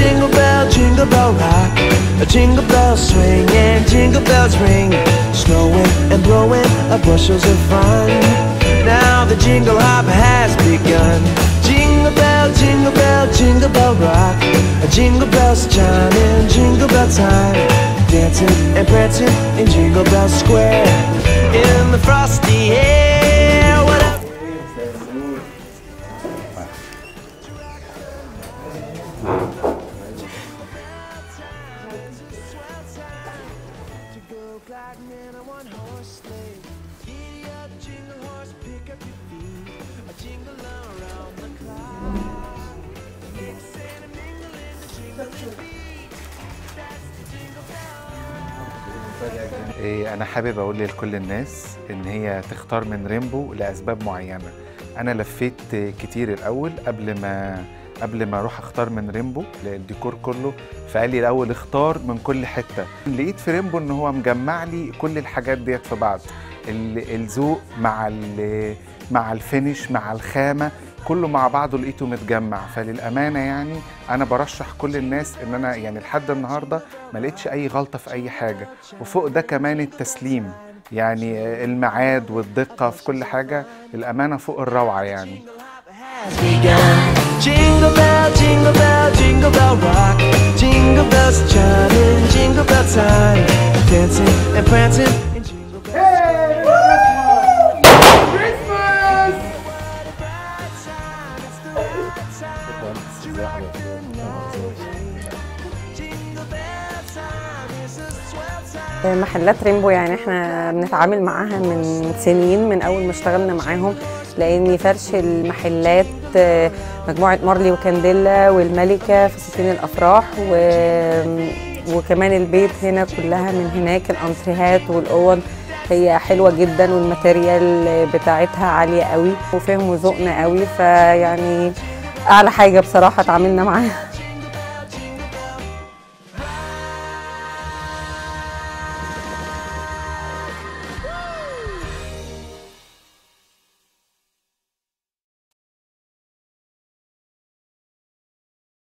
jingle bell, jingle bell rock. A jingle bell swing and jingle bells ring. Snowing and blowing a bushels of fun. Now the jingle hop has begun. Jingle bell, jingle bell, jingle bell rock. A jingle bells chiming, jingle bell time. Dancing and prancing in Jingle Bell Square. In the frosty air. What up? to go gliding in a one horse sleigh. Giddy up, jingle horse, pick up your feet. A jingle around the clock. Mix and a mingle in the jingle beat. That's the jingle bell. إيه، أنا حابب أقول لكل الناس إن هي تختار من ريمبو لأسباب معينة أنا لفيت كتير الأول قبل ما قبل ما أروح أختار من ريمبو الديكور كله فقال لي الأول اختار من كل حتة لقيت في ريمبو إن هو مجمع لي كل الحاجات ديت في بعض ال- الذوق مع ال- مع الفينش مع الخامة كله مع بعضه لقيته متجمع فللأمانة يعني أنا برشح كل الناس إن أنا يعني لحد النهاردة ما لقيتش أي غلطة في أي حاجة وفوق ده كمان التسليم يعني الميعاد والدقة في كل حاجة الأمانة فوق الروعة يعني has begun. Jingle bell, jingle bell, jingle bell rock. Jingle bells chiming, jingle bell time. Dancing and prancing in Jingle Bell. Jingle bell time is a swell time. محلات ريمبو يعني احنا بنتعامل معاها من سنين من اول ما اشتغلنا معاهم لان فرش المحلات آه، مجموعه مارلي وكانديلا والملكه في ستين الافراح و... وكمان البيت هنا كلها من هناك الانتريهات والاوض هي حلوه جدا والماتيريال بتاعتها عاليه قوي وفهموا ذوقنا قوي فيعني اعلى حاجه بصراحه اتعاملنا معاها